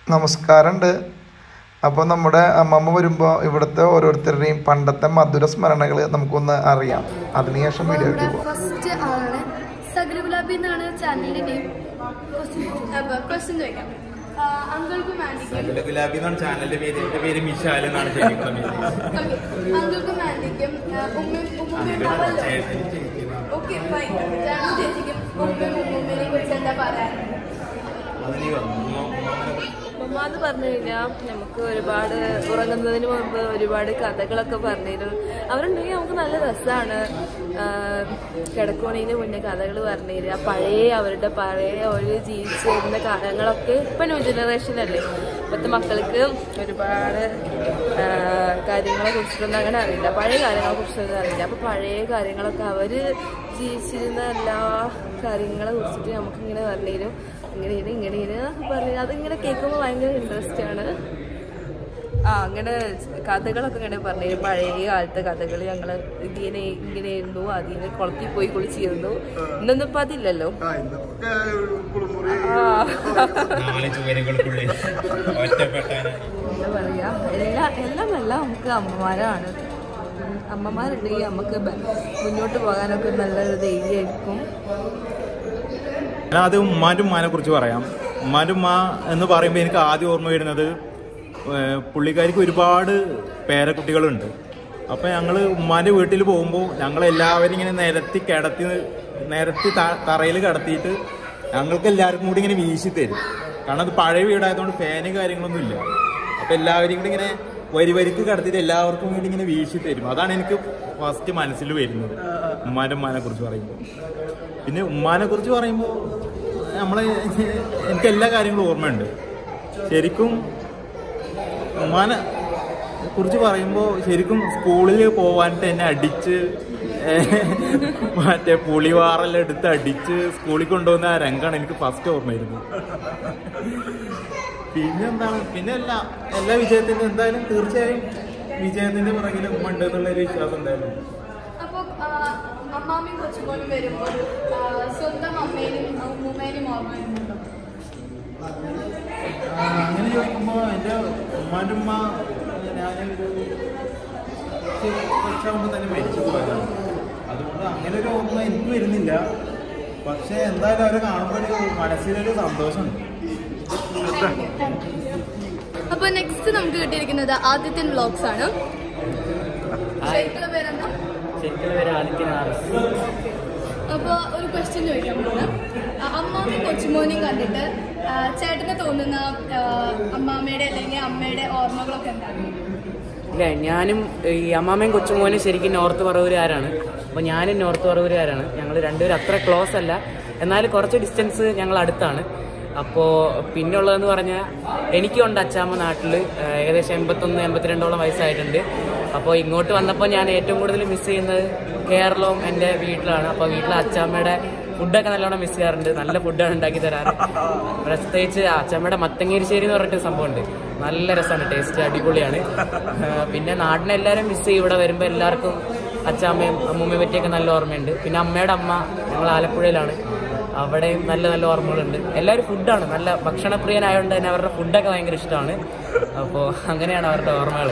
നമസ്കാരമുണ്ട് അപ്പോൾ നമ്മുടെ അമ്മമ്മ വരുമ്പോൾ ഇവിടുത്തെ ഓരോരുത്തരുടെയും പണ്ടത്തെ മധുര സ്മരണകൾ നമുക്കൊന്ന് അറിയാം അതിനുശേഷം വീഡിയോ ഇവിടെ പോകാം ഫസ്റ്റ് ആളാണ് സഗര ഗുലാബി എന്നാണ് ചാനലിന്റെ നെയിം ക്വസ്റ്റ്യൻ ചോദിക്കാം അങ്കിൾക്കും ആന്റിക്കും സകല ഗുലാബി എന്നാണ് ചാനലിന്റെ പേര് എന്റെ പേര് മിഷാൽ എന്നാണ് ശരിക്കുള്ള പേര് അങ്കിൾക്കും ആന്റിക്കും ഉമ്മയും ഉമ്മയും ഓക്കെ ഫൈൻ ചേട്ടനും ചേച്ചിക്കും ഉമ്മയും ഉമ്മൂമ്മേനെ കുറിച്ച് എന്താ പറയാനുള്ളത് അതിന് പറഞ്ഞു ഉമ്മ എന്ന് പറഞ്ഞു കഴിഞ്ഞാൽ നമുക്ക് ഒരുപാട് ഉറങ്ങുന്നതിന് മുമ്പ് ഒരുപാട് കഥകളൊക്കെ പറഞ്ഞിരുന്നു അവരുണ്ടെങ്കിൽ നമുക്ക് നല്ല രസമാണ് കിടക്കുവാണെങ്കിൽ മുന്നേ കഥകൾ പറഞ്ഞു തരിക പഴയ അവരുടെ പഴയ ഒരു ജീവിച്ചു വരുന്ന കാലങ്ങളൊക്കെ ഇപ്പം ന്യൂ ജനറേഷൻ അല്ലേ ഇപ്പോഴത്തെ മക്കൾക്ക് ഒരുപാട് ആ, കാര്യങ്ങളെ കുറിച്ചിട്ടൊന്നും അങ്ങനെ അറിയില്ല പഴയ കാര്യങ്ങളെ കുറിച്ചൊന്നും അറിയില്ല അപ്പോൾ പഴയ കാര്യങ്ങളൊക്കെ അവർ ജീവിച്ചിരുന്ന എല്ലാ കാര്യങ്ങളെ കുറിച്ചിട്ട് നമുക്കിങ്ങനെ പറഞ്ഞു തരും ഇങ്ങനെയാണ് ഇങ്ങനെയാണ് പറഞ്ഞു അതിങ്ങനെ കേൾക്കുമ്പോൾ ഭയങ്കര ഇൻട്രസ്റ്റ് ആണ് ആ അങ്ങനെ കഥകളൊക്കെ ഇങ്ങനെ പറഞ്ഞു തരും പഴയ കാലത്തെ കഥകൾ ഞങ്ങൾ ഇങ്ങനെ ഇങ്ങനെയായിരുന്നു അതിന് കുളത്തിൽ പോയി കുളിച്ചിരുന്നു ഇന്നൊന്നും ഇപ്പം അതില്ലല്ലോ ആ നാല് ചുവരുകൾക്കുള്ളിൽ ഒറ്റപ്പെട്ടാനായി എന്താ പറയാ എല്ലാ എല്ലാം എല്ലാം നമുക്ക് അമ്മമാരാണ് ഉം, അമ്മമാരുണ്ടെങ്കിൽ നമുക്ക് ബ- മുന്നോട്ട് പോകാനൊക്കെ നല്ലൊരു ധൈര്യമായിരിക്കും ഞാൻ അത് ഉമ്മാൻ്റെ ഉമ്മാനെ കുറിച്ച് പറയാം ഉമ്മാൻ്റെ ഉമ്മ എന്ന് പറയുമ്പോൾ എനിക്ക് ആദ്യം ഓർമ്മ വരുന്നത് ഏഹ് പുള്ളിക്കാരിക്ക് ഒരുപാട് പേരക്കുട്ടികളുണ്ട് അപ്പം ഞങ്ങൾ ഉമ്മാൻ്റെ വീട്ടിൽ പോകുമ്പോൾ ഞങ്ങൾ എല്ലാവരും ഇങ്ങനെ നിരത്തി കിടത്തി നിരത്തി തറയിൽ കിടത്തിയിട്ട് ഞങ്ങൾക്ക് എല്ലാവർക്കും കൂടി ഇങ്ങനെ വീശി തരും കാരണം അത് പഴയ വീടായതുകൊണ്ട് ഫാന് കാര്യങ്ങളൊന്നും ഇല്ല അപ്പം എല്ലാവരും കൂടി ഇങ്ങനെ വരി വരിക്ക് കിടത്തിയിട്ട് എല്ലാവർക്കും കൂടി ഇങ്ങനെ വീശി തരും അതാണ് എനിക്ക് ഫസ്റ്റ് മനസ്സിൽ വരുന്നത് ഉമ്മാൻ്റെ ഉമ്മാനെ കുറിച്ച് പറയുമ്പോൾ പിന്നെ ഉമ്മാനെ കുറിച്ച് പറയുമ്പോൾ നമ്മളെ എനിക്ക് എല്ലാ കാര്യങ്ങളും ഓർമ്മയുണ്ട് ശരിക്കും ഉമ്മാനെ കുറിച്ച് പറയുമ്പോൾ ശരിക്കും സ്കൂളിൽ പോവാനിട്ട് എന്നെ അടിച്ച് ഏഹ്, മറ്റേ പുളിവാറെല്ലാം എടുത്ത് അടിച്ച് സ്കൂളിൽ കൊണ്ടുപോകുന്ന ആ രംഗമാണ് എനിക്ക് ഫസ്റ്റ് ഓർമ്മ വരുന്നത് പിന്നെ എന്താണ് പിന്നെ എല്ലാ എല്ലാ വിജയത്തിനും എന്തായാലും തീർച്ചയായും വിജയത്തിന്റെ പുറകിൽ ഉമ്മ ഉണ്ട് എന്നുള്ളൊരു വിശ്വാസം എന്തായാലും ഉണ്ട്. അപ്പൊ അമ്മാമ്മയും കൊച്ചുമോനും വരുമ്പോൾ ആ, സ്വന്തം അമ്മേനും ഉമ്മൂമ്മേനും ഓർമ്മ വരുന്നുണ്ടോ ആ, അങ്ങനെ ചോദിക്കുമ്പോൾ എൻ്റെ ഉമ്മാൻ്റെ ഉമ്മ ഞാനൊരു കൊച്ചാകുമ്പോൾ തന്നെ മരിച്ചു പോയതാണ് അതുകൊണ്ട് അങ്ങനെ ഒരു ഓർമ്മ എനിക്ക് വരുന്നില്ല പക്ഷേ എന്തായാലും അവരെ കാണുമ്പോൾ ഒരു മനസ്സിലൊരു സന്തോഷമുണ്ട് അപ്പൊ നെക്സ്റ്റ് നമുക്ക് കിട്ടിയിരിക്കുന്നത് ആദിത്യൻ വ്ലോഗ്സ് ആണ് ശരിക്കുള്ള പേരെന്താ ശരിക്കുള്ള പേര് ആദിത്യൻ ആർ എസ് അപ്പൊ ഒരു ക്വസ്റ്റ്യൻ ചോദിക്കാൻ പോകുന്നത് അമ്മാമ്മയും കൊച്ചുമോനെയും കണ്ടിട്ട് ആ, ചേട്ടന് തോന്നുന്ന ആ, അമ്മാമ്മയുടെ അല്ലെങ്കിൽ അമ്മയുടെ ഓർമ്മകളൊക്കെ എന്താണ് ഇല്ല ഞാനും ഈ അമ്മാമ്മയും കൊച്ചുമോനും ശരിക്കും നോർത്ത് പറവൂരുകാരാണ് അപ്പോൾ ഞാനും നോർത്ത് പറവൂരുകാരാണ് ഞങ്ങൾ രണ്ടുപേരും അത്ര ക്ലോസ് അല്ല എന്നാലും കുറച്ച് ഡിസ്റ്റൻസ് ഞങ്ങൾ അടുത്താണ് അപ്പോൾ പിന്നെ ഉള്ളതെന്ന് പറഞ്ഞാൽ എനിക്കുണ്ട് അച്ചാമ്മ നാട്ടിൽ ഏകദേശം എൺപത്തൊന്ന് എൺപത്തിരണ്ടോളം വയസ്സായിട്ടുണ്ട് അപ്പോൾ ഇങ്ങോട്ട് വന്നപ്പോൾ ഞാൻ ഏറ്റവും കൂടുതൽ മിസ് ചെയ്യുന്നത് കേരളവും എൻ്റെ വീട്ടിലാണ് അപ്പോൾ വീട്ടിലെ അച്ചാമ്മയുടെ ഫുഡൊക്കെ നല്ലോണം മിസ് ചെയ്യാറുണ്ട് നല്ല ഫുഡാണ് ഉണ്ടാക്കി തരാറ് പ്രത്യേകിച്ച് അച്ചമ്മയുടെ മത്തങ്ങേരിശ്ശേരി എന്ന് പറഞ്ഞിട്ട് സംഭവമുണ്ട് നല്ല രസമാണ് ടേസ്റ്റ് അടിപൊളിയാണ് ആ, പിന്നെ നാടിനെ എല്ലാവരും മിസ് ചെയ്യും ഇവിടെ വരുമ്പോൾ എല്ലാവർക്കും അച്ചാമ്മയും അമ്മൂമ്മയെ പറ്റിയൊക്കെ നല്ല ഓർമ്മയുണ്ട് പിന്നെ അമ്മയുടെ അമ്മ ഞങ്ങൾ ആലപ്പുഴയിലാണ് അവിടെയും നല്ല നല്ല ഓർമ്മകളുണ്ട് എല്ലാവരും ഫുഡാണ് നല്ല ഭക്ഷണപ്രിയനായതുകൊണ്ട് തന്നെ അവരുടെ ഫുഡൊക്കെ ഭയങ്കര ഇഷ്ടമാണ് അപ്പോൾ അങ്ങനെയാണ് അവരുടെ ഓർമ്മകൾ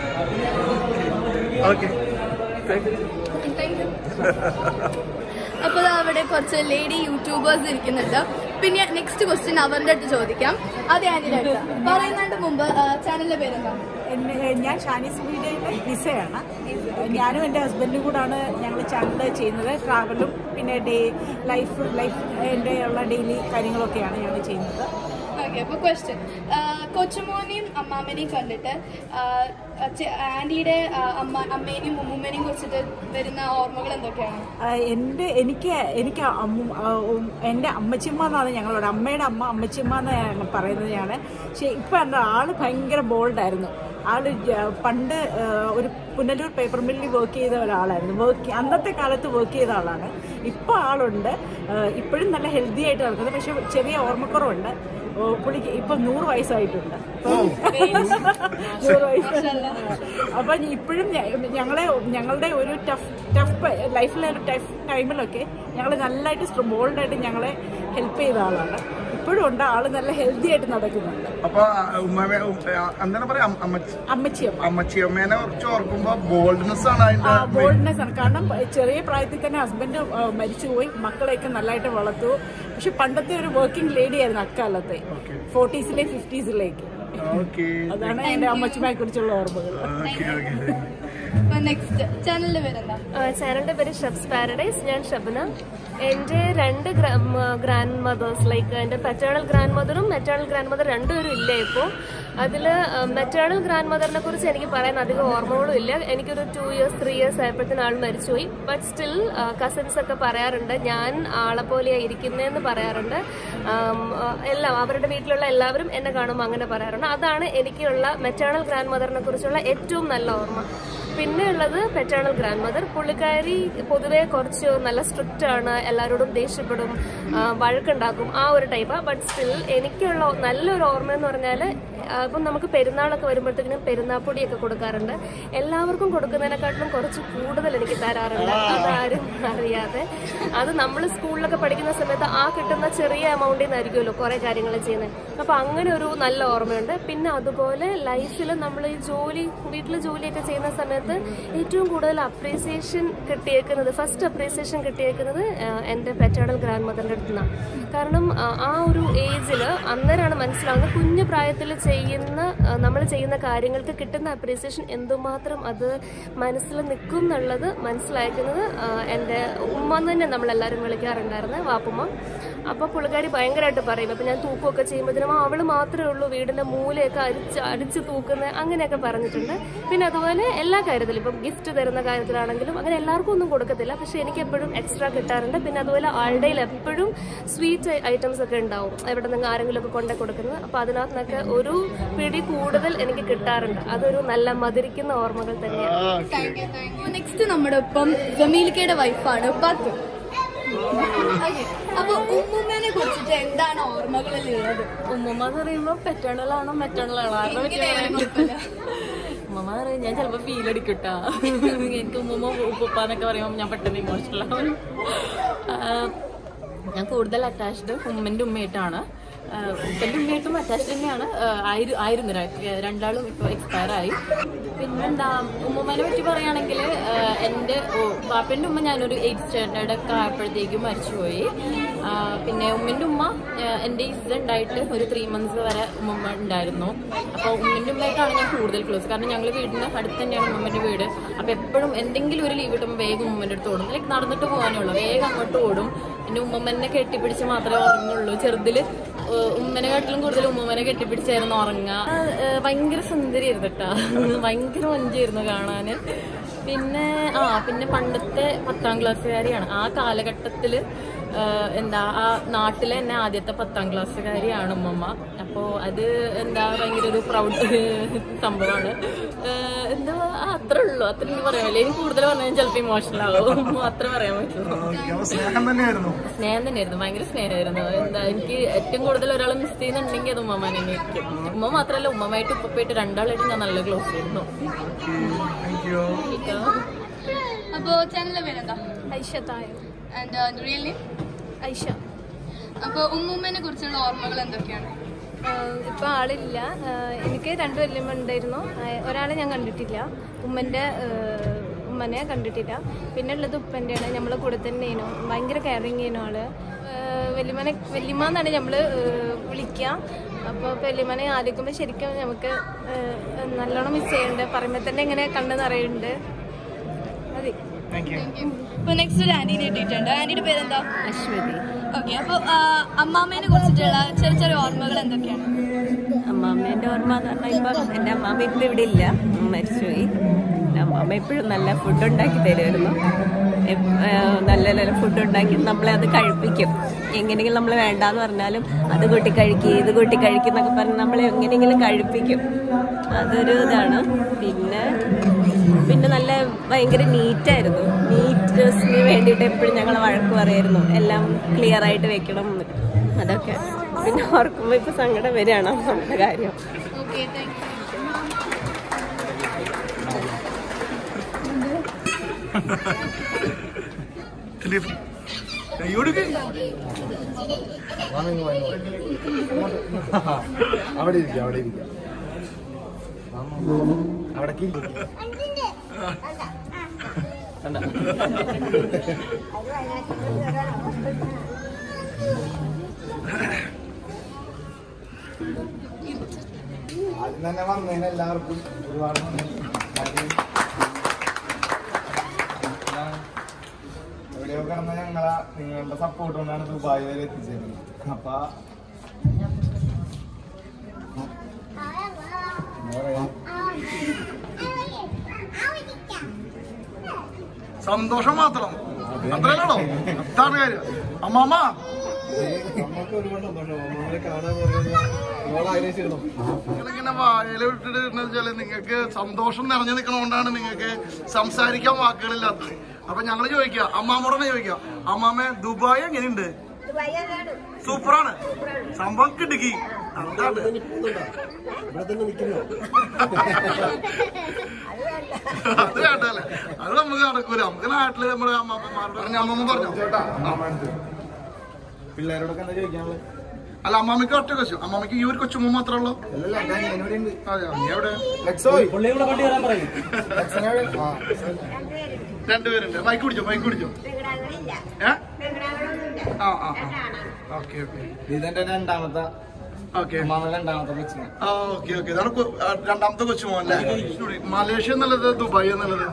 Thank you. അപ്പോൾ അവിടെ കുറച്ച് ലേഡി യൂട്യൂബേഴ്സ് ഇരിക്കുന്നുണ്ട് പിന്നെ നെക്സ്റ്റ് ക്വസ്റ്റ്യൻ അവരുടെ അടുത്ത് ചോദിക്കാം അത് ആന്റിയുടെ അടുത്ത് പറയുന്നതിന്റെ മുമ്പ് ചാനലിന്റെ പേരെന്താ എന്നെ ഞാൻ ഷാനീസ് മീഡിയയിലെ നിസയാണ് ഞാനും എൻ്റെ ഹസ്ബൻഡും കൂടാണ് ഞങ്ങൾ ചാനൽ ചെയ്യുന്നത് ട്രാവലും പിന്നെ ഡേ ലൈഫ് ലൈഫ് എൻ്റെ ഉള്ള ഡെയിലി കാര്യങ്ങളൊക്കെയാണ് ഞങ്ങൾ ചെയ്യുന്നത് ഓക്കെ അപ്പോൾ ക്വസ്റ്റ്യൻ കൊച്ചുമോനെയും അമ്മാമ്മനെയും കണ്ടിട്ട് ആ, ചെ- ആന്റിയുടെ ആ, അമ്മ അമ്മേനെയും ഉമ്മുമ്മേനെയും കുറിച്ചിട്ട് വരുന്ന ഓർമ്മകൾ എന്തൊക്കെയാണ് ആ, എൻ്റെ എനിക്ക് എനിക്ക് അമ്മ ആ, ഉം, എൻ്റെ അമ്മച്ചിമ്മ എന്നാണ് ഞങ്ങളോട് അമ്മയുടെ അമ്മ അമ്മച്ചിമ്മ എന്ന് ഞങ്ങൾ പറയുന്നത് ഞാൻ പക്ഷേ ഇപ്പം എന്താ ആള് ഭയങ്കര ബോൾഡായിരുന്നു ആള് ജ- പണ്ട് ആ, ഒരു പുനലൂർ പേപ്പർ മില്ലിൽ വർക്ക് ചെയ്ത ഒരാളായിരുന്നു വർക്ക് അന്നത്തെ കാലത്ത് വർക്ക് ചെയ്ത ആളാണ് ഇപ്പോൾ ആളുണ്ട് ആ, ഇപ്പോഴും നല്ല ഹെൽത്തി ആയിട്ട് നടക്കുന്നത് പക്ഷെ ചെറിയ ഓർമ്മക്കുറവുണ്ട് ഓ, പുള്ളിക്ക് ഇപ്പം നൂറ് വയസ്സായിട്ടുണ്ട് അപ്പം നൂറ് വയസ്സ് അപ്പം ഇപ്പോഴും ഞങ്ങളെ ഞങ്ങളുടെ ഒരു ടഫ് ടഫ് ലൈഫിലെ ഒരു ടഫ് ടൈമിലൊക്കെ ഞങ്ങൾ നല്ലതായിട്ട് ബോൾഡായിട്ട് ഞങ്ങളെ ഹെൽപ്പ് ചെയ്ത ആളാണ് ഇപ്പം ഇപ്പോഴും ഉണ്ട് ആള് നല്ല ഹെൽത്തി ആയിട്ട് നടക്കുന്നുണ്ട് അപ്പൊ ഉമ്മ എന്താണ് പറയാ അമ്മ- അമ്മച്ചി അമ്മച്ചിയമ്മ അമ്മച്ചിയമ്മേനെ കുറിച്ച് ഓർക്കുമ്പോ ബോൾഡ്നെസ് ആണ് അതിന്റെ ബോൾഡ്നെസ് ആണ് കാരണം ചെറിയ പ്രായത്തിൽ തന്നെ ഹസ്ബൻഡ് മരിച്ചുപോയി മക്കളെയൊക്കെ നല്ലതായിട്ട് വളർത്തു പക്ഷെ പണ്ടത്തെ ഒരു വർക്കിംഗ് ലേഡി ആയിരുന്നു അക്കാലത്തെ ഫോർട്ടീസിലെ ഫിഫ്റ്റീസിലേക്ക് ഓക്കെ അതാണ് എന്റെ അമ്മച്ചിമാരെ കുറിച്ചുള്ള ഓർമ്മകൾ ഓക്കെ ഓക്കെ അപ്പൊ നെക്സ്റ്റ് ചാനലിന്റെ പേരെന്താ ചാനലിന്റെ പേര് ഷെഫ്സ് പാരഡൈസ് ഞാൻ ഷബന എന്റെ രണ്ട് ഗ്രാൻഡ് മദേഴ്സ് ലൈക്ക് എന്റെ പെറ്റേണൽ ഗ്രാൻഡ് മദറും മെറ്റേണൽ ഗ്രാൻഡ് മദർ രണ്ടുപേരും ഇല്ല ഇപ്പോൾ അതില് മെറ്റേണൽ ഗ്രാൻഡ് മദറിനെ കുറിച്ച് എനിക്ക് പറയാൻ അധികം ഓർമ്മകളും ഇല്ല എനിക്കൊരു ടു ഇയേഴ്സ് ത്രീ ഇയേഴ്സ് ആയപ്പോഴത്തേന് ആൾ മരിച്ചുപോയി ബട്ട് സ്റ്റിൽ കസിൻസ് ഒക്കെ പറയാറുണ്ട് ഞാൻ ആളെ പോലെയാ ഇരിക്കുന്നതെന്ന് പറയാറുണ്ട് ആം, ആ, എല്ലാം അവരുടെ വീട്ടിലുള്ള എല്ലാവരും എന്നെ കാണുമ്പോൾ അങ്ങനെ പറയാറുണ്ട് അതാണ് എനിക്കുള്ള മെറ്റേണൽ ഗ്രാൻഡ് മദറിനെ കുറിച്ചുള്ള ഏറ്റവും നല്ല ഓർമ്മ പിന്നെ ഉള്ളത് പെറ്റേണൽ ഗ്രാൻഡ് മദർ പുള്ളിക്കാരി പൊതുവെ കുറച്ച് നല്ല സ്ട്രിക്റ്റ് ആണ് എല്ലാവരോടും ദേഷ്യപ്പെടും ആ, വഴക്കുണ്ടാക്കും ആ ഒരു ടൈപ്പാണ് ബട്ട് സ്റ്റിൽ എനിക്കുള്ള നല്ലൊരു ഓർമ്മ എന്ന് പറഞ്ഞാൽ ഇപ്പം നമുക്ക് പെരുന്നാളൊക്കെ വരുമ്പോഴത്തേക്കിനും പെരുന്നാപ്പൊടിയൊക്കെ കൊടുക്കാറുണ്ട് എല്ലാവർക്കും കൊടുക്കുന്നതിനെക്കാട്ടിലും കുറച്ച് കൂടുതൽ എനിക്ക് തരാറുണ്ട് അതാരും അറിയാതെ അത് നമ്മൾ സ്കൂളിലൊക്കെ പഠിക്കുന്ന സമയത്ത് ആ കിട്ടുന്ന ചെറിയ എമൗണ്ടിൽ നിന്നായിരിക്കുമല്ലോ കുറേ കാര്യങ്ങൾ ചെയ്യുന്നത് അപ്പം അങ്ങനെ ഒരു നല്ല ഓർമ്മയുണ്ട് പിന്നെ അതുപോലെ ലൈഫിൽ നമ്മൾ ഈ ജോലി വീട്ടിൽ ജോലിയൊക്കെ ചെയ്യുന്ന സമയത്ത് ഏറ്റവും കൂടുതൽ അപ്രീസിയേഷൻ കിട്ടിയേക്കുന്നത് ഫസ്റ്റ് അപ്രീസിയേഷൻ കിട്ടിയേക്കുന്നത് ആ, എൻ്റെ പെറ്റേണൽ ഗ്രാൻഡ് മദറിൻ്റെ അടുത്ത് നിന്നാണ് കാരണം ആ, ആ ഒരു ഏജിൽ അന്നേരമാണ് മനസ്സിലാവുന്നത് കുഞ്ഞു പ്രായത്തിൽ ചെയ്യുന്ന നമ്മൾ ചെയ്യുന്ന കാര്യങ്ങൾക്ക് കിട്ടുന്ന അപ്രീസിയേഷൻ എന്തുമാത്രം അത് മനസ്സിൽ നിൽക്കും എന്നുള്ളത് മനസ്സിലാക്കുന്നത് ആ, എൻ്റെ ഉമ്മ എന്ന് തന്നെ നമ്മളെല്ലാവരും വിളിക്കാറുണ്ടായിരുന്നു വാപ്പുമ്മ അപ്പോൾ പുള്ളിക്കാരി ഭയങ്കരമായിട്ട് പറയും അപ്പം ഞാൻ തൂക്കമൊക്കെ ചെയ്യുമ്പോഴത്തേനും അവൾ മാത്രമേ ഉള്ളൂ വീടിൻ്റെ മൂലയൊക്കെ അരിച്ച് അടിച്ച് തൂക്കുന്നത് അങ്ങനെയൊക്കെ പറഞ്ഞിട്ടുണ്ട് പിന്നെ അതുപോലെ എല്ലാ കാര്യത്തിലും ഇപ്പം ഗിഫ്റ്റ് തരുന്ന കാര്യത്തിലാണെങ്കിലും അങ്ങനെ എല്ലാവർക്കും ഒന്നും കൊടുക്കത്തില്ല പക്ഷെ എനിക്ക് എപ്പോഴും എക്സ്ട്രാ കിട്ടാറുണ്ട് പിന്നെ അതുപോലെ ആളുടെ എപ്പോഴും സ്വീറ്റ് ഐറ്റംസ് ഒക്കെ ഉണ്ടാവും എവിടെ നിന്ന് ആരെങ്കിലും ഒക്കെ കൊണ്ടേ കൊടുക്കുന്നത് അപ്പോൾ അതിനകത്തുനിന്നൊക്കെ ഒരു പിടി കൂടുതൽ എനിക്ക് കിട്ടാറുണ്ട് അതൊരു നല്ല മധുരിക്കുന്ന ഓർമ്മകൾ തന്നെയാണ് thank you thank you next നമ്മുടെ ഒപ്പം ജമീലിക്കയുടെ വൈഫാണ് പത്ത് Okay. അപ്പൊ ഉമ്മുമ്മേനെ കുറിച്ചിട്ട് എന്താണ് ഓർമ്മകളിൽ ഉള്ളത് ഉമ്മമ്മ എന്ന് പറയുമ്പോ പെറ്റേണൽ ആണോ മെറ്റേണൽ ആണോ ആരുടെ എങ്ങനെയായാലും കുഴപ്പമില്ല. ഉമ്മമ്മ എന്ന് പറയുന്നത് ഞാൻ ചിലപ്പോ ഫീൽ അടിക്കട്ടാ എനിക്ക് ഉമ്മമ്മ ഉപ്പ എന്നൊക്കെ പറയുമ്പോൾ ഞാൻ പെട്ടെന്ന് ഇമോഷണൽ ആവും ആഹ് ഞാൻ കൂടുതൽ അറ്റാച്ച്ഡ് ഉമ്മന്റെ ഉമ്മയായിട്ടാണ് ആഹ് ഉപ്പന്റെ ഉമ്മയായിട്ടും അറ്റാച്ച്ഡ് തന്നെയാണ് ആഹ് ആയിരു- ആയിരുന്നു ര- രണ്ടാളും ഇപ്പൊ എക്സ്പയർ ആയി പിന്നെന്താ ഉമ്മമ്മനെ പറ്റി പറയുകയാണെങ്കിൽ എൻ്റെ പാപ്പൻ്റെ ഉമ്മ ഞാനൊരു എയ്റ്റ് സ്റ്റാൻഡേർഡ് ഒക്കെ ആയപ്പോഴത്തേക്കും മരിച്ചുപോയി ആഹ് പിന്നെ ഉമ്മൻ്റെ ഉമ്മ ആഹ് എൻ്റെ ഇത് ഉണ്ടായിട്ട് ഒരു ത്രീ മന്ത്സ് വരെ ഉമ്മമ്മ ഉണ്ടായിരുന്നു അപ്പോൾ ഉമ്മൻ്റെ ഉമ്മയായിട്ടാണ് ഞാൻ കൂടുതൽ ക്ലോസ് കാരണം ഞങ്ങൾ വീടിന് അടുത്ത് തന്നെയാണ് ഉമ്മൻ്റെ വീട് അപ്പോൾ എപ്പോഴും എന്തെങ്കിലും ഒരു ലീവ് കിട്ടുമ്പോൾ വേഗം ഉമ്മൻ്റെ അടുത്ത് ഓടും ലൈക്ക് നടന്നിട്ട് പോകാനേ ഉള്ളൂ വേഗം അങ്ങോട്ട് ഓടും എൻ്റെ ഉമ്മമ്മനെ കെട്ടിപ്പിടിച്ച് മാത്രമേ ഉറങ്ങുള്ളൂ ചെറുതില് ഏഹ് ഉമ്മനെക്കാട്ടിലും കൂടുതൽ ഉമ്മമ്മനെ കെട്ടിപ്പിടിച്ചായിരുന്നു ഉറങ്ങുക ഏഹ് ഭയങ്കര സുന്ദരിയായിരുന്നു കേട്ടാ ഭയങ്കര മഞ്ചായിരുന്നു കാണാന് പിന്നെ ആ പിന്നെ പണ്ടത്തെ പത്താം ക്ലാസ്സുകാരിയാണ് ആ കാലഘട്ടത്തില് ഏഹ് എന്താ ആ നാട്ടിലെ തന്നെ ആദ്യത്തെ പത്താം ക്ലാസ്സുകാരിയാണ് ഉമ്മമ്മ അപ്പോൾ അത് എന്താ ഭയങ്കര ഒരു പ്രൗഡ് സംഭവമാണ് ഏഹ് എന്താ ആ, അത്രേ ഉള്ളൂ അത്ര എനിക്ക് പറയാൻ പറ്റില്ല എനിക്ക് കൂടുതൽ പറഞ്ഞാൽ ചിലപ്പോൾ ഇമോഷണൽ ആവും അത്ര പറയാൻ പറ്റുള്ളൂ അപ്പൊ സ്നേഹം തന്നെയായിരുന്നു സ്നേഹം തന്നെയായിരുന്നു ഭയങ്കര സ്നേഹമായിരുന്നു എന്താ എനിക്ക് ഏറ്റവും കൂടുതൽ ഒരാളെ മിസ് ചെയ്യുന്നുണ്ടെങ്കിൽ അത് ഉമ്മമാനെ തന്നെയായിരിക്കും ഉമ്മ മാത്രമല്ല ഉമ്മമായിട്ട് ഉപ്പമായിട്ട് രണ്ടാളായിട്ട് ഞാൻ നല്ല ക്ലോസ് ആയിരുന്നു താങ്ക് യു അപ്പൊ ചാനലിന്റെ പേരെന്താ ഐഷ തായോ ആൻഡ് റിയൽ നെയിം ഐഷ അപ്പൊ ഉമ്മുമ്മേനെ കുറിച്ചുള്ള ഓർമ്മകൾ എന്തൊക്കെയാണ് ആഹ് ഇപ്പൊ ആളില്ല ആഹ് എനിക്ക് രണ്ട് വല്യമ്മ ഉണ്ടായിരുന്നു ആഹ് ഒരാളെ ഞാൻ കണ്ടിട്ടില്ല ഉമ്മന്റെ ആഹ് ഉമ്മനെ കണ്ടിട്ടില്ല പിന്നെ ഉള്ളത് ഉപ്പൻ്റെയാണ് നമ്മളെ കൂടെ തന്നെയായിരുന്നു ഭയങ്കര കെയറിങ് ചെയ്യുന്നു ആള് ആഹ് വല്യമ്മനെ വല്യമ്മ എന്നാണ് നമ്മൾ വിളിക്കുക അപ്പോൾ വല്യമ്മനെ ആലോചിക്കുമ്പോൾ ശരിക്കും നമുക്ക് ആഹ് നല്ലോണം മിസ് ചെയ്യുന്നുണ്ട് പറയുമ്പോൾ തന്നെ ഇങ്ങനെ കണ്ണ് നിറയുന്നുണ്ട് മതി അപ്പൊ നെക്സ്റ്റ് ഒരു ആന്റീനെ കിട്ടിയിട്ടുണ്ട് ആന്റിയുടെ പേരെന്താ അശ്വതി ഓക്കെ അപ്പൊ ആ, അമ്മാമ്മേനെ കുറിച്ചിട്ടുള്ള ചെറിയ ചെറിയ ഓർമ്മകൾ എന്തൊക്കെയാണ് അമ്മാമ്മേൻ്റെ ഓർമ്മ എന്ന് പറഞ്ഞാൽ ഇപ്പം എൻ്റെ അമ്മാമ്മ ഇപ്പം ഇവിടെ ഇല്ല മരിച്ചുപോയി എൻ്റെ അമ്മാമ്മ എപ്പോഴും നല്ല ഫുഡ് ഉണ്ടാക്കി തരുമായിരുന്നു എപ്- ആ, നല്ല നല്ല ഫുഡ് ഉണ്ടാക്കി നമ്മളെ അത് കഴിപ്പിക്കും എങ്ങനെയെങ്കിലും നമ്മൾ വേണ്ടാന്ന് പറഞ്ഞാലും അത് കൂട്ടി കഴിക്കുക ഇത് കൂട്ടി കഴിക്കും എന്നൊക്കെ പറഞ്ഞ് നമ്മളെ എങ്ങനെയെങ്കിലും കഴിപ്പിക്കും അതൊരു ഇതാണ് പിന്നെ പിന്നെ നല്ല ഭയങ്കര നീറ്റായിരുന്നു നീറ്റ്നെസ്സിന് വേണ്ടിയിട്ട് എപ്പോഴും ഞങ്ങൾ വഴക്ക് പറയായിരുന്നു എല്ലാം ക്ലിയർ ആയിട്ട് വെക്കണം എന്ന്. അതൊക്കെ പിന്നെ ഓർക്കുമ്പോൾ ഇപ്പൊ സങ്കടം വരികയാണ് നമ്മുടെ കാര്യം ഓക്കെ താങ്ക് ഇവിടേക്ക് അവിടെ ഇരിക്കാം അവിടെ ഇരിക്കാം അവിടെ ആദ്യം തന്നെ വന്നതിന് എല്ലാവർക്കും ഒരുപാട് നന്ദി. എവിടെയോ കിടന്ന ഞങ്ങളെ നിങ്ങളുടെ സപ്പോർട്ട് കൊണ്ടാണ് ദുബായ് വരെ എത്തിച്ചേരുന്നത് അപ്പൊ എന്താ പറയാ സന്തോഷം മാത്രം അത്രയല്ലോ അതാണ് കാര്യം അമ്മാമ്മ നമുക്ക് ഒരുപാട് സന്തോഷം നമ്മളെ കാണാൻ പറഞ്ഞാൽ ഒരുപാട് ആഗ്രഹിച്ചിരുന്നു നിങ്ങളിങ്ങനെ വായല വിട്ടിട്ട് എന്ന് വെച്ചാല് നിങ്ങൾക്ക് സന്തോഷം നിറഞ്ഞു നിൽക്കണോണ്ടാണ് നിങ്ങൾക്ക് സംസാരിക്കാൻ വാക്കുകളില്ലാത്തത് അപ്പൊ ഞങ്ങൾ ചോദിക്കുക അമ്മാമ്മോടാണ് ചോദിക്കുക അമ്മാമ്മ ദുബായ് എങ്ങനെയുണ്ട് സൂപ്പറാണ് സംഭവം കിടുക്കി അതാണ് ഇവിടെ തന്നെ നിൽക്കുന്നു അത് വേണ്ടല്ലേ അത് നമുക്ക് നടക്കൂല നമുക്ക് നാട്ടില് നമ്മുടെ അമ്മാമ്മമാരുടെ പറഞ്ഞ അമ്മമ്മ പറഞ്ഞു ചേട്ടാ അമ്മ അടുത്ത് പിള്ളേരോടൊക്കെ എന്താ ചോദിക്കാനുള്ളത് അല്ല അമ്മാമ്മയ്ക്ക് ഒറ്റ കൊച്ചു അമ്മാമ്മയ്ക്ക് ഈ ഒരു കൊച്ചുമ്മ മാത്രമേ ഉള്ളൂ അല്ലല്ല ഞാൻ എന്നോട് ഉണ്ട് അതെ നീ എവിടെ ലക്സോയ് പുള്ളിയുടെ വണ്ടി വരാൻ പറയും ലക്സനോട് ആ രണ്ടുപേരുണ്ട് മൈക്ക് പിടിച്ചോ മൈക്ക് പിടിച്ചോ ഏ ആ ആ ഓക്കെ ഓക്കെ ഇതെന്റെ രണ്ടാമത്തെ ഓക്കെ അമ്മാമ രണ്ടാമത്തെ കൊച്ചിനെ ആ ഓക്കെ ഓക്കെ ഇതാണ് കൊ- ആ, രണ്ടാമത്തെ കൊച്ചുമോൻ അല്ലേ മലേഷ്യ എന്നുള്ളത് ദുബായ് എന്നുള്ളത്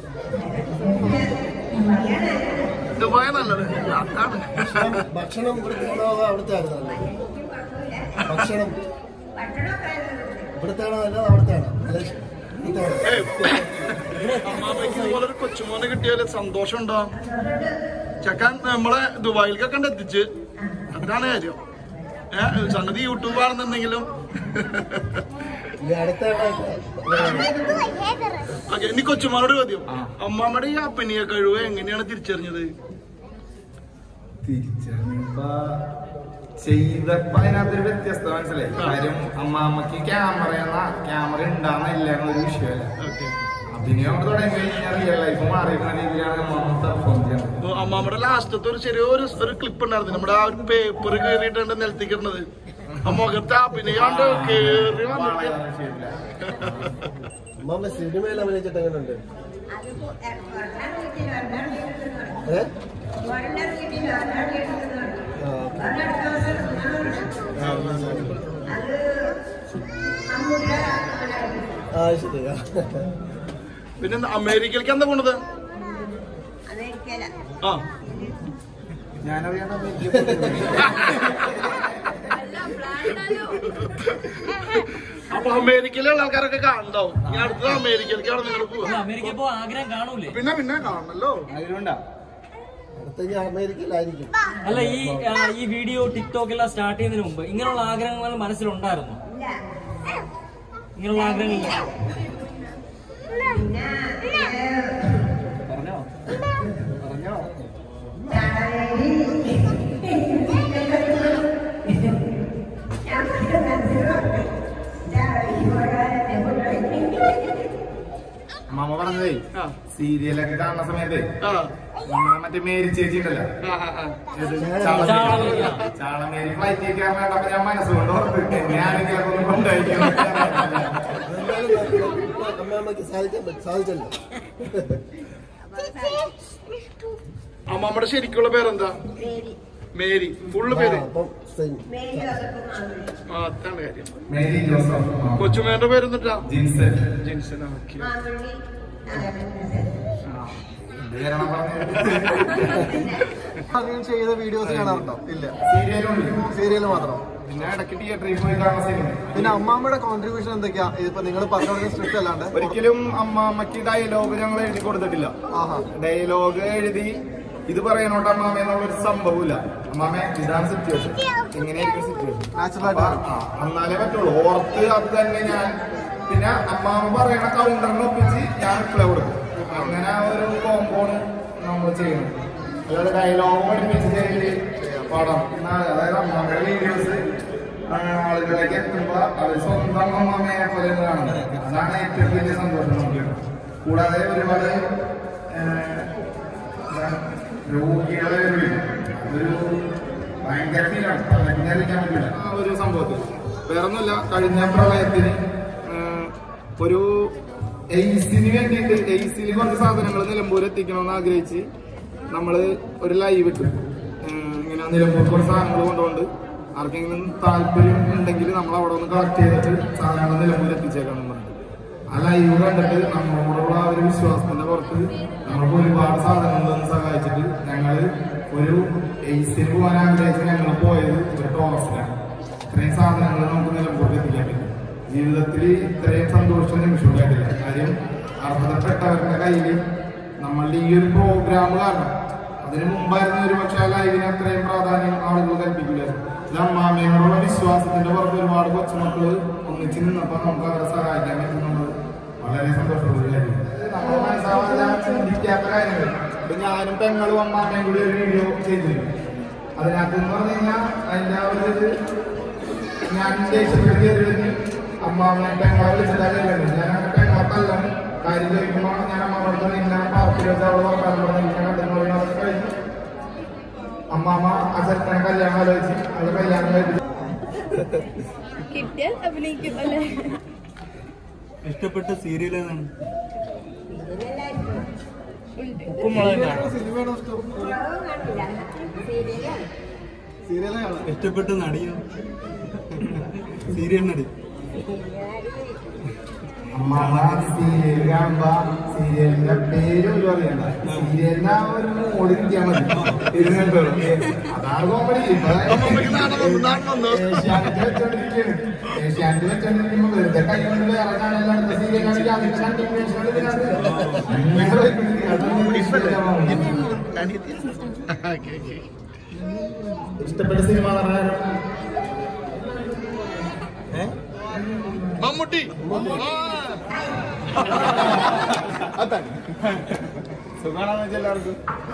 ദുബായ് നല്ലത് അതാണ് ഭക്ഷണം ഇവിടുത്തെ അവിടുത്തെ ആയിരുന്നു ഭക്ഷണം ഇവിടുത്തെ ആണോ അല്ല അവിടുത്തെ ആണോ ഏയ്, അമ്മാമ്മയ്ക്ക് ഇതുപോലെ ഒരു കൊച്ചുമോനെ കിട്ടിയാല് സന്തോഷം ഉണ്ടാവും ചെക്കൻ നമ്മളെ ദുബായിലേക്കൊക്കെ കണ്ട് എത്തിച്ച് അതാണ് കാര്യം ഏഹ് സംഗതി യൂട്യൂബാണെന്നുണ്ടെങ്കിലും അടുത്ത ഓക്കെ ഇനി കൊച്ചുമോനോട് ചോദ്യം അമ്മാമ്മയുടെ ഈ അഭിനയ കഴിവ് എങ്ങനെയാണ് തിരിച്ചറിഞ്ഞത് തിരിച്ചറിഞ്ഞപ്പോ ചെയ്തപ്പോ അതിനകത്തൊരു വ്യത്യസ്തത മനസ്സിലായി കാര്യം അമ്മാമ്മക്ക് ക്യാമറ എന്ന ക്യാമറ ഉണ്ടാകുന്നില്ല എന്നൊരു വിഷയമല്ല ഓക്കെ അഭിനയം കൊണ്ട് തുടങ്ങി കഴിഞ്ഞാൽ റിയൽ ലൈഫ് മാറിയിരിക്കുന്ന രീതിയിലാണ് അമ്മാമ്മ പെർഫോം ചെയ്യുന്നത് അമ്മാമ്മയുടെ ലാസ്റ്റത്തെ ഒരു ചെറിയൊരു ഒരു ക്ലിപ്പ് ഉണ്ടായിരുന്നു നമ്മുടെ ആ ഒരു പേപ്പർ കയറിയിട്ടുണ്ട് നിലത്തിക്കിടുന്നത് ആ മുഖത്തെ അഭിനയാണ്ട് കേറി വന്നിട്ട് അമ്മാമ്മ സിനിമയിൽ അഭിനയിച്ചിട്ട് എങ്ങനെയുണ്ട് ഏ? ആ, ആ ശരി പിന്നെ എന്താ, അമേരിക്കയിലേക്ക് എന്താ പോണത് ആ ഞാനറിയാൻ അപ്പൊ അമേരിക്കയിലുള്ള ആൾക്കാരൊക്കെ കാണണ്ടാവും ഞാൻ അടുത്തത് അമേരിക്കയിലേക്കാണ് നിങ്ങൾ പോവുക അമേരിക്ക പോ ആഗ്രഹം കാണൂലേ പിന്നെ പിന്നെ കാണണല്ലോ അതിലുണ്ടാ അടുത്ത ഞാൻ അമേരിക്കയിലായിരിക്കും അല്ല ഈ ആ, ഈ വീഡിയോ ടിക്ടോക്കെല്ലാം സ്റ്റാർട്ട് ചെയ്യുന്നതിന് മുമ്പ് ഇങ്ങനെയുള്ള ആഗ്രഹങ്ങൾ മനസ്സിലുണ്ടായിരുന്നു ഇങ്ങനെയുള്ള ആഗ്രഹങ്ങളില്ല പറഞ്ഞോ പറഞ്ഞോ അമ്മ പറഞ്ഞതേ ആ സീരിയലൊക്കെ കാണുന്ന സമയത്ത് ആ നമ്മളെ മറ്റേ മേരി ചേച്ചി ഉണ്ടല്ലോ ആ, ആ, ആ. ഏത്? ചാളമേരി. ചാളമേരി. ചാളമേരി ഫ്ലൈറ്റ് കയറാൻ വേണ്ടപ്പോ ഞാൻ മനസ്സുകൊണ്ട് ഓർത്ത് എന്നെയാണെങ്കിൽ അതൊന്നും കൊണ്ടായിരിക്കും അമ്മമ്മക്ക് സാധിക്കാൻ സാധിച്ചല്ലോ അമ്മാമ്മയുടെ ശരിക്കുള്ള പേരെന്താ മേരി ഫുള്ള് പേര് അപ്പം സെയിം ആ അതാണ് കാര്യം മേരി ജോസഫ് ആ. കൊച്ചുമേന്റെ പേരെന്നിട്ടാ ജിൻസൺ ജിൻസൺ ഓക്കെ പേരാണ് പറഞ്ഞത് അധികം ചെയ്ത വീഡിയോസ് കാണാറുണ്ടോ ഇല്ല സീരിയലുണ്ട് സീരിയൽ മാത്രം പിന്നെ ഇടയ്ക്ക് തിയേറ്ററിൽ പോയി കാണുന്ന സിനിമ പിന്നെ അമ്മാമ്മയുടെ കോൺട്രിബ്യൂഷൻ എന്തൊക്കെയാ ഇതിപ്പോ നിങ്ങൾ പറഞ്ഞ സ്ട്രിക്റ്റ് അല്ലാണ്ട് ഒരിക്കലും അമ്മമ്മക്ക് ഡയലോഗ് ഞങ്ങൾ എഴുതി കൊടുത്തിട്ടില്ല ആഹാ ഡയലോഗ് എഴുതി ഇത് പറയണോണ്ട് അമ്മാമ എന്നുള്ളൊരു സംഭവമില്ല അമ്മാമ ഇതാണ് സിറ്റുവേഷൻ ഇങ്ങനെയായിരിക്കും സിറ്റുവേഷൻ Natural ആയിട്ട് എന്നാലേ പറ്റുള്ളൂ ഓർത്ത് അത് തന്നെ ഞാൻ പിന്നെ അമ്മാമ പറയണ കൗണ്ടറിന് ഒപ്പിച്ച് ഞാൻ റിപ്ലൈ കൊടുക്കും അങ്ങനെ ആ ഒരു കോമ്പോണ് നമ്മൾ ചെയ്യുന്നത് അല്ലാതെ ഡയലോഗ് പഠിപ്പിച്ച് ചെയ്ത് പടം എന്നാ അതായത് അമ്മാമയുടെ വീഡിയോസ് ആളുകളിലേക്ക് എത്തുമ്പോ അത് സ്വന്തം അമ്മാമയെ പോലെ കാണുന്നത് അതാണ് ഏറ്റവും വലിയ സന്തോഷം നമുക്ക് കൂടാതെ ഒരുപാട് ഏഹ്, രോഗികളെ വിളിക്കും ഒരു ഭയങ്കര ഫീലാണ് പറഞ്ഞറിയിക്കാൻ പറ്റില്ല ആ ഒരു സംഭവത്തിൽ വേറെ ഒന്നുമില്ല കഴിഞ്ഞ പ്രളയത്തിന് ഏഹ്, ഒരു എയ്സിന് വേണ്ടിയിട്ട് എയ്സിൽ കുറച്ച് സാധനങ്ങൾ നിലമ്പൂർ എത്തിക്കണമെന്ന് ആഗ്രഹിച്ച് നമ്മള് ഒരു ലൈവ് ഇട്ടു ഏഹ്, ഇങ്ങനെ നിലമ്പൂർ കുറച്ച് സാധനങ്ങൾ കൊണ്ടുകൊണ്ട് ആർക്കെങ്കിലും താല്പര്യം ഉണ്ടെങ്കിൽ നമ്മൾ അവിടെ ഒന്ന് കളക്ട് ചെയ്തിട്ട് സാധനങ്ങൾ നിലമ്പൂർ എത്തിച്ചേക്കണം പറഞ്ഞു ആ ലൈവ് കണ്ടിട്ട് നമ്മളോടുള്ള ആ ഒരു വിശ്വാസത്തിന്റെ പുറത്ത് നമ്മൾക്ക് ഒരുപാട് സാധനങ്ങൾ തന്ന് സഹായിച്ചിട്ട് ഞങ്ങള് ഒരു എയ്സിന് പോകാൻ ആഗ്രഹിച്ച് ഞങ്ങൾ പോയത് ഒരു ടോറസിലാണ് ഇത്രയും സാധനങ്ങൾ നമുക്ക് നിലമ്പൂർക്ക് എത്തിക്കാൻ പറ്റും ജീവിതത്തിൽ ഇത്രയും സന്തോഷ നിമിഷം ഉണ്ടായിട്ടില്ല കാര്യം അർഹതപ്പെട്ടവരുടെ കയ്യിൽ നമ്മളുടെ ഈ ഒരു പ്രോഗ്രാം കാരണം അതിന് മുമ്പായിരുന്നു ഒരു പക്ഷേ ആ ലൈവിന് അത്രയും പ്രാധാന്യം ആളുകൾ കൽപ്പിക്കില്ല ഇത് അമ്മാമ്മയോടുള്ള വിശ്വാസത്തിന്റെ പുറത്ത് ഒരുപാട് കൊച്ചുമക്കള് ഒന്നിച്ച് നിന്നപ്പോൾ നമുക്ക് അവരെ സഹായിക്കാൻ പറ്റുന്നത് വളരെ സന്തോഷമുള്ള ഒരു കാര്യം നമ്മൾ മനസ്സാവാതെ ചിന്തിക്കാത്ത കാര്യങ്ങൾ ഇപ്പൊ ഞാനും പെങ്ങളും അമ്മാമ്മയും കൂടി ഒരു വീഡിയോ ചെയ്തിരുന്നു അതിനകത്ത് എന്ന് പറഞ്ഞു കഴിഞ്ഞാൽ അതിന്റെ ആ ഒരു ഇത് ഞാൻ ദേഷ്യപ്പെട്ട് കയറിയിട്ട് അമ്മാമ്മ പെങ്ങളെ വിളിച്ചിട്ടാ കയറിയത് ഞാൻ അങ്ങനെ പെങ്ങളെ തല്ലാണ് കാര്യം ചോദിക്കുമ്പോൾ ഞാൻ അമ്മാമ്മയോട് നിന്നെ പാർട്ടി വെച്ച് അവള് വർത്താനം പറഞ്ഞ് നിന്നെ കണ്ടെന്ന് പറയുന്നത് കഴിഞ്ഞു അമ്മാമ്മ ആ ചെറുക്കനെ കല്യാണം ആലോചിച്ച് അത് കല്യാണം കഴിപ്പിച്ചു കിട്ടിയാൽ അഭിനയിക്കും അല്ലേ ഇഷ്ടപ്പെട്ട സീരിയൽ ഏതാണ് സിനിമയാണോ ഇഷ്ടം സീരിയലാണ് ഇഷ്ടപ്പെട്ട നടിയോ സീരിയൽ നടി അമ്മാമ്മ സീരിയൽ കാണുമ്പോ സീരിയലിന്റെ പേര് പോലും അറിയണ്ട സീരിയലിന്റെ ആ ഒരു മോഡ് കിട്ടിയാൽ മതി ഇരുന്നിട്ടുള്ളൂ അതാണ് കോമഡി ഏഷ്യാനെറ്റ് വെച്ചോണ്ടിരിക്കുകയാണ് ഏഷ്യാനെറ്റ് വെച്ചോണ്ടിരിക്കുമ്പോ വെറുതെ കൈ കൊണ്ട് വേറെ ചാനലിൽ അടുത്ത സീരിയൽ കാണിക്കാൻ അതിന്റെ കണ്ടിന്യൂഷൻ അങ്ങനെ പോയിക്കൊണ്ടിരിക്കുകയാണ്. അതാണ് ഇഷ്ടപ്പെട്ട സിനിമ പറഞ്ഞാൽ മമ്മൂട്ടി സുഖമാണെന്ന് വെച്ചാൽ എല്ലാവർക്കും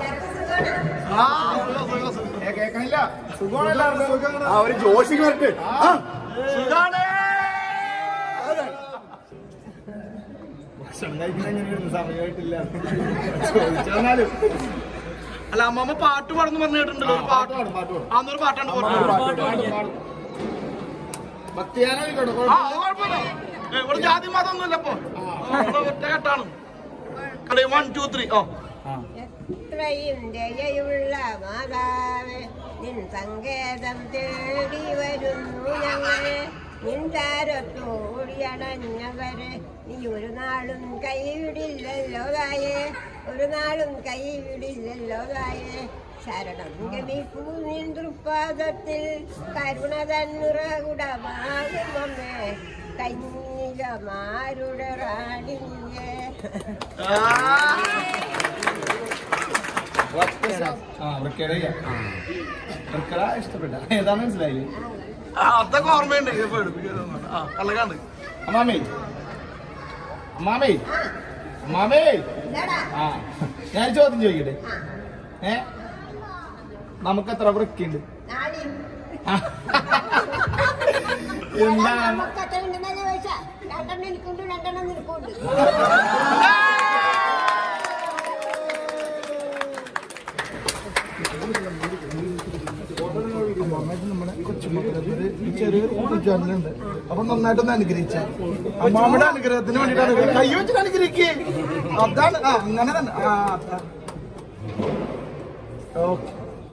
ഏ, കേൾക്കണില്ല സുഖമാണ് എല്ലാവർക്കും ആ ഒരു ജോഷി വരട്ടെ ഭക്ഷണം കഴിക്കുന്ന എങ്ങനെയായിരുന്നു സമയമായിട്ടില്ല ചോദിച്ചാലും അല്ല അമ്മമ്മ പാട്ട് പാടുന്നു പറഞ്ഞു കേട്ടിട്ടുണ്ടല്ലോ ഒരു പാട്ട് പാട്ട് പാടും പാട്ട് പാടും അന്നൊരു പാട്ടാണ് പാട്ട് പറഞ്ഞത് പാടും പാടും ഭക്തിയാനോ ആ അത് കുഴപ്പമില്ല ഏ, ഇവിടെ ജാതി മതമൊന്നുമില്ല ഇപ്പൊ ഇവിടെ ഒറ്റ കെട്ടാണ് കളി വൺ ടു ത്രീ ഓ എത്രയും ദയയുള്ള മാതാവ് നിൻ സങ്കേതം തേടി വരുന്നു ഞങ്ങളെ നിൻ താരത്തോടി അണഞ്ഞവരെ നീ ഒരു നാളും കൈവിടില്ലല്ലോ തായേ ഒരു നാളും കൈവിടില്ലല്ലോ തായേ ശരണം ഗമിക്കൂ നിൻ തൃപ്പാദത്തിൽ കരുണ തന്നുറകുടമാകുമമ്മേ കന്യകമാരുടെ റാണിയേ ആ വൃക്കട വൃക്കട ഇഷ്ടപ്പെട്ട ഏതാ മനസ്സിലായി ആ, അതൊക്കെ ഓർമ്മയുണ്ട് ഇത് പേടിപ്പിക്കുന്നതൊന്നും. ആ കള്ളക്കാണ്ട് അമ്മാമേ അമ്മാമേ അമ്മാമേ ആ ഞാൻ ചോദ്യം ചോദിക്കട്ടെ ഏ നമുക്ക് എത്ര വൃക്കുണ്ട് എന്താണ് നമുക്ക് അത്ര ഉണ്ടെന്നാ ചോദിച്ചാ രണ്ടെണ്ണം എനിക്കുണ്ട് രണ്ടെണ്ണം നിൽക്കുണ്ട് നമ്മുടെ കൊച്ചുമക്കളെ ചെറിയൊരു യൂട്യൂബ് ചാനലുണ്ട് അപ്പൊ നന്നായിട്ടൊന്ന് അനുഗ്രഹിച്ച അമ്മാമ്മയുടെ അനുഗ്രഹത്തിന് വേണ്ടിയിട്ടാണ് കൈ വെച്ചിട്ട് അനുഗ്രഹിക്കേ അതാണ് ആ അങ്ങനെ തന്നെ ആ അതാ. ഓക്കെ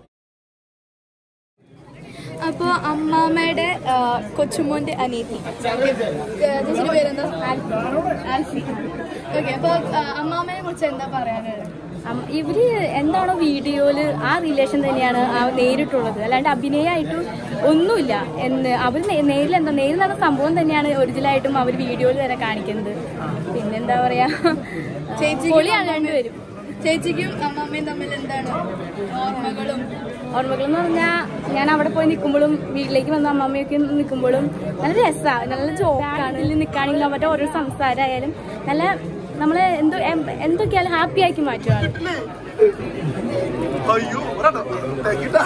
അപ്പോ അമ്മാമ്മയുടെ ആ, കൊച്ചുമോന്റെ അനീതി ചേച്ചിയുടെ പേരെന്താ ആൽഫി ഓക്കെ അപ്പൊ ആ, അമ്മാമ്മയെ കുറിച്ച് എന്താ പറയാനുള്ളത് അം- ഇവര് എന്താണോ വീഡിയോയില് ആ റിലേഷൻ തന്നെയാണ് ആ നേരിട്ടുള്ളത് അല്ലാണ്ട് അഭിനയമായിട്ടും ഒന്നുമില്ല എന്ന് അവർ നേരിൽ എന്താ നേരിൽ നടന്ന സംഭവം തന്നെയാണ് ഒറിജിനലായിട്ടും അവർ വീഡിയോയിൽ തന്നെ കാണിക്കുന്നത് പിന്നെന്താ പറയാ ചേച്ചിക്കും പൊളിയാണ് രണ്ടുപേരും ചേച്ചിക്കും അമ്മാമ്മയും തമ്മിൽ എന്താണ് ഓർമ്മകളും ഓർമ്മകൾ എന്ന് പറഞ്ഞാൽ ഞാൻ അവിടെ പോയി നിൽക്കുമ്പോഴും വീട്ടിലേക്ക് വന്ന അമ്മമ്മയൊക്കെ നിൽക്കുമ്പോഴും നല്ല രസമാണ് നല്ല ജോക്കാണ് ഇതിൽ നിൽക്കുകയാണെങ്കിലും മറ്റേ ഓരോ സംസാരമായാലും നല്ല നമ്മളെ എന്തോ എം- എന്തൊക്കെയായാലും ഹാപ്പി ആക്കി മാറ്റുകയാണ് അയ്യോ ഒരെണ്ണം. തെക്കിട്ടാ.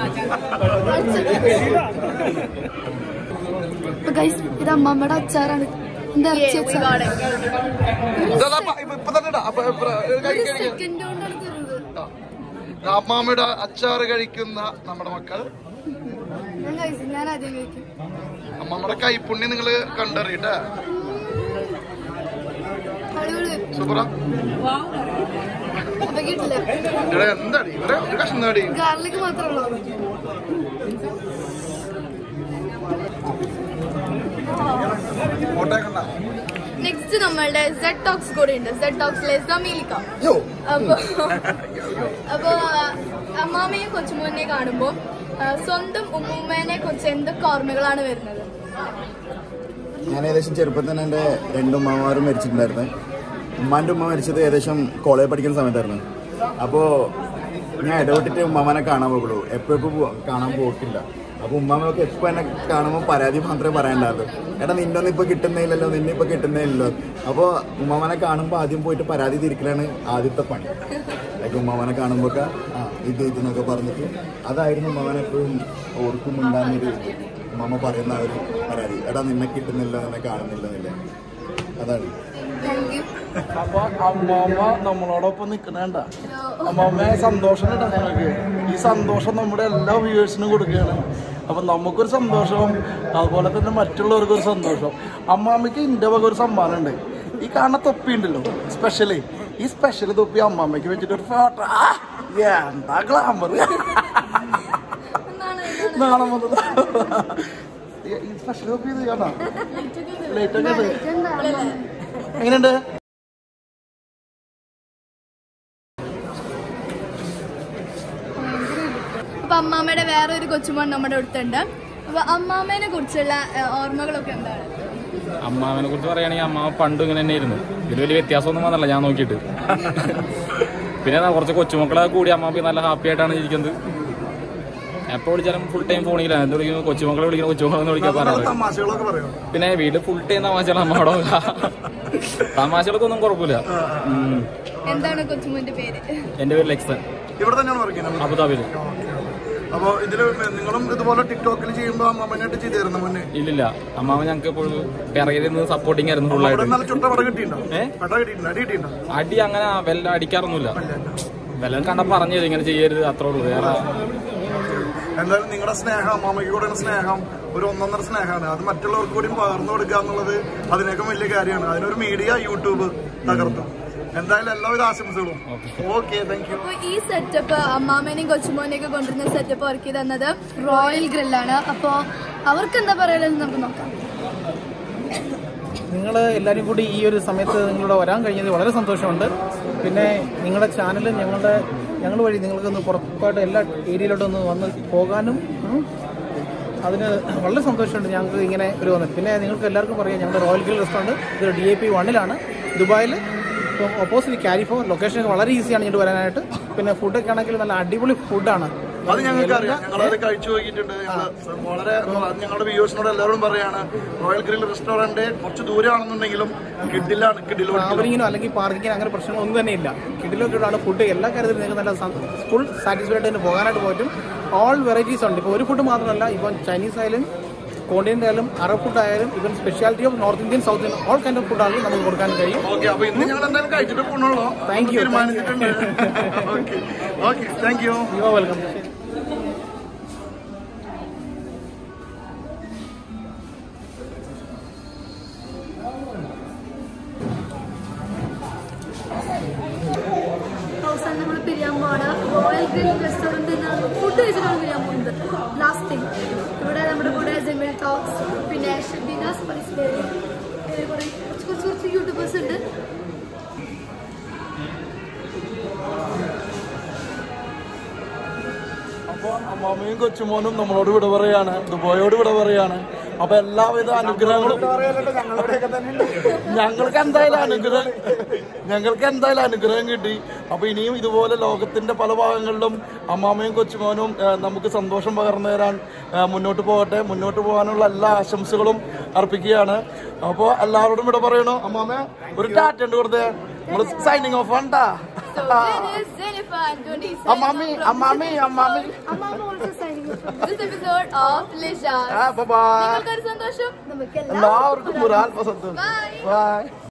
ഗൈസ് ഇത് അമ്മാമ്മയുടെ അച്ചാറാണ് എന്താ ഇറച്ചി അച്ചാർ ഇതാ, ഇതാ, ഇപ്പൊ- ഇപ്പൊ തന്നെ ഇടാം. അപ്പൊ, ഇപ്പൊ, കഴി, കഴി, കഴി. സെക്കൻഡ് കൊണ്ടാണ് തരുന്നത് അമ്മാമ്മയുടെ അച്ചാറ് കഴിക്കുന്ന നമ്മുടെ മക്കൾ ഞാൻ കഴിച്ചു ഞാൻ ആദ്യം കഴിക്കും അമ്മാമ്മയുടെ കൈപ്പുണ്യം നിങ്ങൾ കണ്ടറിയട്ടെ അടിപൊളി സൂപ്പറ അപ്പൊ കിട്ടില്ല ഇവിടെ എന്താടി ഇവിടെ ഒരു കഷ്ണം നേടി ഗാർലിക് മാത്രമേ ഉള്ളൂ കോട്ടയക്കണ്ട നെക്സ്റ്റ് നമ്മളുടെ സെഡ് ടോക്സ് കൂടെ ഉണ്ട് സെഡ് ടോക്സിലെ സമീലിക്ക അപ്പൊ അപ്പൊ അമ്മാമയും കൊച്ചുമോനെ കാണുമ്പോ ആ, സ്വന്തം ഉമ്മൂമ്മേനെ കുറിച്ച് എന്തൊക്കെ ഓർമ്മകളാണ് വരുന്നത് ഞാൻ ഏകദേശം ചെറുപ്പത്തിൽ തന്നെ എൻ്റെ രണ്ട് ഉമ്മമാരും മരിച്ചിട്ടുണ്ടായിരുന്നു ഉമ്മാൻ്റെ ഉമ്മ മരിച്ചത് ഏകദേശം കോളേജ് പഠിക്കുന്ന സമയത്തായിരുന്നു അപ്പോൾ ഞാൻ ഇടപെട്ടിട്ട് ഉമ്മാമനെ കാണാൻ പോകുള്ളൂ എപ്പോൾ എപ്പോൾ കാണാൻ പോയിട്ടില്ല അപ്പോൾ ഉമ്മാമൊക്കെ എപ്പോൾ എന്നെ കാണുമ്പോൾ പരാതി മാത്രമേ പറയാനുണ്ടാവുള്ളൂ എടാ നിന്നെ ഒന്നും ഇപ്പോൾ കിട്ടുന്നില്ലല്ലോ നിന്നെ ഇപ്പോൾ കിട്ടുന്നില്ലല്ലോ അപ്പോൾ ഉമ്മാമനെ കാണുമ്പോൾ ആദ്യം പോയിട്ട് പരാതി തിരിക്കലാണ് ആദ്യത്തെ പണി ലൈക്ക് ഉമ്മാമനെ കാണുമ്പോൾ ഒക്കെ ആ ഇത് ഇതെന്നൊക്കെ പറഞ്ഞിട്ട് അതായിരുന്നു ഉമ്മാമനെ എപ്പോഴും ഓർക്കുമുണ്ടാകുന്നൊരു ഉമ്മാമ പറയുന്ന ആ ഒരു പരാതി എടാ നിന്നെ കിട്ടുന്നില്ല നിന്നെ കാണുന്നില്ല എന്നില്ല അതാണ് അപ്പൊ അമ്മാമ്മ നമ്മളോടൊപ്പം നിക്കണേണ്ട അമ്മാമ്മയെ സന്തോഷം കേട്ടോ ഞങ്ങൾക്ക് ഈ സന്തോഷം നമ്മുടെ എല്ലാ വ്യൂവേഴ്സിനും കൊടുക്കുകയാണ് അപ്പൊ നമുക്കൊരു സന്തോഷവും അതുപോലെ തന്നെ മറ്റുള്ളവർക്കൊരു സന്തോഷം അമ്മാമ്മയ്ക്ക് ഇന്റെ വക ഒരു സമ്മാനം ഉണ്ട് ഈ കാണുന്ന തൊപ്പി ഉണ്ടല്ലോ സ്പെഷ്യലി ഈ സ്പെഷ്യൽ തൊപ്പി അമ്മാമ്മയ്ക്ക് വെച്ചിട്ട് ഒരു ഫോട്ടോ എന്താ ഗ്ലാമർ നാളെ വന്നത് ഈ സ്പെഷ്യൽ തൊപ്പി ഇത് കാണാ ലൈറ്റ് ഒക്കെ ഉണ്ട് എങ്ങനെയുണ്ട് അപ്പൊ അമ്മാമ്മയുടെ വേറെ ഒരു കൊച്ചുമോൻ നമ്മുടെ അടുത്തുണ്ട് അപ്പൊ അമ്മാമ്മേനെ കുറിച്ചുള്ള ആ, ഓർമ്മകളൊക്കെ എന്താണ് അമ്മാവനെ കുറിച്ച് പറയുകയാണെങ്കിൽ അമ്മാവ പണ്ട് ഇങ്ങനെ തന്നെയായിരുന്നു ഇതിൽ വലിയ വ്യത്യാസമൊന്നും വന്നല്ല ഞാൻ നോക്കിയിട്ട് പിന്നെ ദാ കുറച്ച് കൊച്ചുമക്കളെ കൂടി അമ്മാപ്പി നല്ല ഹാപ്പി ആയിട്ടാണ് ഇരിക്കുന്നത് എപ്പോൾ വിളിച്ചാലും ഫുൾ ടൈം ഫോണിലാണ് എന്ത് വിളിക്കുന്നു കൊച്ചുമക്കളെ വിളിക്കുന്ന കൊച്ചുമക്കളെന്ന് വിളിക്കാൻ പറയാറ് തമാശകളൊക്കെ പറയും പിന്നെ വീട്ടിൽ ഫുൾ ടൈം തമാശകൾ അമ്മയോടോ തമാശകൾക്ക് ഒന്നും കുഴപ്പമില്ല ഉം. എന്താണ് കൊച്ചുമോന്റെ പേര് എന്റെ പേര് ലെക്സൺ ഇവിടെ തന്നെയാണ് വർക്ക് ചെയ്യുന്നത് അബുദാബിയിൽ അപ്പൊ ഇതില് നിങ്ങളും ഇതുപോലെ ടിക്ടോക്കിൽ ചെയ്യുമ്പോ അമ്മമ്മനായിട്ട് ചെയ്തിരുന്നു മുന്നേ ഇല്ലില്ല അമ്മാവൻ ഞങ്ങൾക്ക് എപ്പോഴും പിറകിൽ നിന്ന് സപ്പോർട്ടിങ് ആയിരുന്നു അവിടെ ഫുള്ളായിട്ട് നല്ല ചുട്ട പടം കിട്ടിയിട്ടുണ്ടോ പട കിട്ടിയിട്ടുണ്ടോ അടി കിട്ടിയിട്ടുണ്ടോ അടി അങ്ങനെ വല്ല അടിക്കാറൊന്നുമില്ല വല്ല കണ്ട പറഞ്ഞു തരും ഇങ്ങനെ ചെയ്യരുത് അത്രേ ഉള്ളൂ വേറെ എന്തായാലും നിങ്ങളുടെ സ്നേഹം അമ്മാമ്മയ്ക്ക് കൂടെയുള്ള സ്നേഹം ഒരു ഒന്നൊന്നര സ്നേഹമാണ് അത് മറ്റുള്ളവർക്ക് കൂടി പകർന്നു കൊടുക്കുക എന്നുള്ളത് അതിനേക്കാൾ വലിയ കാര്യമാണ് അതിനൊരു മീഡിയ യൂട്യൂബ് തകർത്തു എന്തായാലും എല്ലാവിധ ആശംസകളും ഓക്കെ താങ്ക് യു അപ്പൊ ഈ സെറ്റപ്പ് അമ്മാമേനെയും കൊച്ചുമോനെയൊക്കെ കൊണ്ടുവരുന്ന സെറ്റപ്പ് ഇറക്കി തന്നത് റോയൽ ഗ്രില്ലാണ് അപ്പൊ അവർക്ക് എന്താ പറയുന്നത് നമുക്ക് നോക്കാം നിങ്ങൾ എല്ലാവരും കൂടി ഈ ഒരു സമയത്ത് നിങ്ങളുടെ വരാൻ കഴിഞ്ഞത് വളരെ സന്തോഷമുണ്ട് പിന്നെ നിങ്ങളുടെ ചാനൽ ഞങ്ങളുടെ ഞങ്ങൾ വഴി നിങ്ങൾക്കൊന്ന് പുറത്തോട്ട് എല്ലാ ഏരിയയിലോട്ടൊന്ന് വന്ന് പോകാനും ഉം, അതിന് വളരെ സന്തോഷമുണ്ട് ഞങ്ങൾക്ക് ഇങ്ങനെ ഒരു വന്നത് പിന്നെ നിങ്ങൾക്ക് എല്ലാവർക്കും പറയാം ഞങ്ങളുടെ റോയൽ ഗ്രിൽ റെസ്റ്റോറൻറ്റ് ഇത് ഡി ഐ പി വണ്ണിലാണ് ദുബായിൽ ഇപ്പം ഓപ്പോസിറ്റ് കാരിഫോ ലൊക്കേഷൻ വളരെ ഈസിയാണ് ഇങ്ങോട്ട് വരാനായിട്ട് പിന്നെ ഫുഡൊക്കെ ആണെങ്കിൽ നല്ല അടിപൊളി ഫുഡാണ് അത് ഞങ്ങൾക്ക് അറിയാം ഞങ്ങളത് കഴിച്ചു നോക്കിയിട്ടുണ്ട് ഞങ്ങള് വളരെ ഞങ്ങളുടെ വ്യൂവേഴ്സിനോട് എല്ലാവരും പറയാണ് റോയൽ ഗ്രിൽ റെസ്റ്റോറന്റ് കുറച്ച് ദൂരമാണെന്നുണ്ടെങ്കിലും കിഡിലാണ് കിഡിലോ ട്രാവലിങ്ങിനോ അല്ലെങ്കിൽ പാർക്കിങ്ങിനോ അങ്ങനെ പ്രശ്നങ്ങളൊന്നും തന്നെ ഇല്ല കിഡിലൊക്കെയാണ് ഫുഡ് എല്ലാ കാര്യത്തിലും നിങ്ങൾക്ക് നല്ല ഫുൾ സാറ്റിസ്ഫൈഡ് ആയിട്ട് പോകാനായിട്ട് പറ്റും ഓൾ വെറൈറ്റീസ് ഉണ്ട് ഇപ്പോൾ ഒരു ഫുഡ് മാത്രമല്ല ഇപ്പം ചൈനീസ് ആയാലും കോണ്ടിനെന്റ് ആയാലും അറബ് ഫുഡ് ആയാലും ഇവൻ speciality of North Indian South Indian all kind of ഫുഡാണ് നമുക്ക് കൊടുക്കാൻ കഴിയും ഓക്കെ അപ്പൊ ഇന്ന് ഞങ്ങൾ എന്തായാലും കഴിച്ചിട്ട് പോകണല്ലോ Thank you. തീരുമാനിച്ചിട്ടുണ്ട് okay okay thank you you are welcome അവസാനം നമ്മൾ പിരിയാൻ പോവാണ് റോയൽ ഗ്രിൽ റെസ്റ്റോറൻറ്റിൽ നിന്ന് ഫുഡ് കഴിച്ചിട്ടാണ് പിരിയാൻ പോകുന്നത് ലാസ്റ്റ് തിങ് ഇവിടെ നമ്മുടെ കൂടെ ജെമിൽ ടോക്സ് പിന്നെ ഷബീന സ്പൈസ് ബേബി ഇങ്ങനെ കുറേ കുറച്ച് കുറച്ച് കുറച്ച് യൂട്യൂബേഴ്സ് ഉണ്ട് അപ്പൊ അമ്മാമ്മയും കൊച്ചുമോനും നമ്മളോട് വിട പറയാണ് ദുബായോട് വിട പറയാണ് അപ്പൊ എല്ലാവിധ അനുഗ്രഹങ്ങളും ഞങ്ങൾക്ക് എന്തായാലും അനുഗ്രഹം ഞങ്ങൾക്ക് എന്തായാലും അനുഗ്രഹം കിട്ടി അപ്പൊ ഇനിയും ഇതുപോലെ ലോകത്തിന്റെ പല ഭാഗങ്ങളിലും അമ്മാമ്മയും കൊച്ചുമോനും ആ, നമുക്ക് സന്തോഷം പകർന്നു തരാൻ ആ, മുന്നോട്ട് പോകട്ടെ മുന്നോട്ട് പോകാനുള്ള എല്ലാ ആശംസകളും അർപ്പിക്കുകയാണ് അപ്പോൾ എല്ലാവരോടും വിട പറയണോ അമ്മാമ്മ ഒരു ടാറ്റ ഉണ്ട് വെറുതെ നമ്മൾ സൈനിങ് ഓഫ് ആണ്ടാ So this is Jennifer and Tony. അമ്മാമ്മി അമ്മാമ്മി അമ്മാമ്മി Amama also signing off from this episode of Lisha. Ah, bye-bye. നിങ്ങൾക്കൊരു സന്തോഷം നമുക്ക് എല്ലാവർക്കും ഒരു ആത്മസന്തോഷം Bye. ബൈ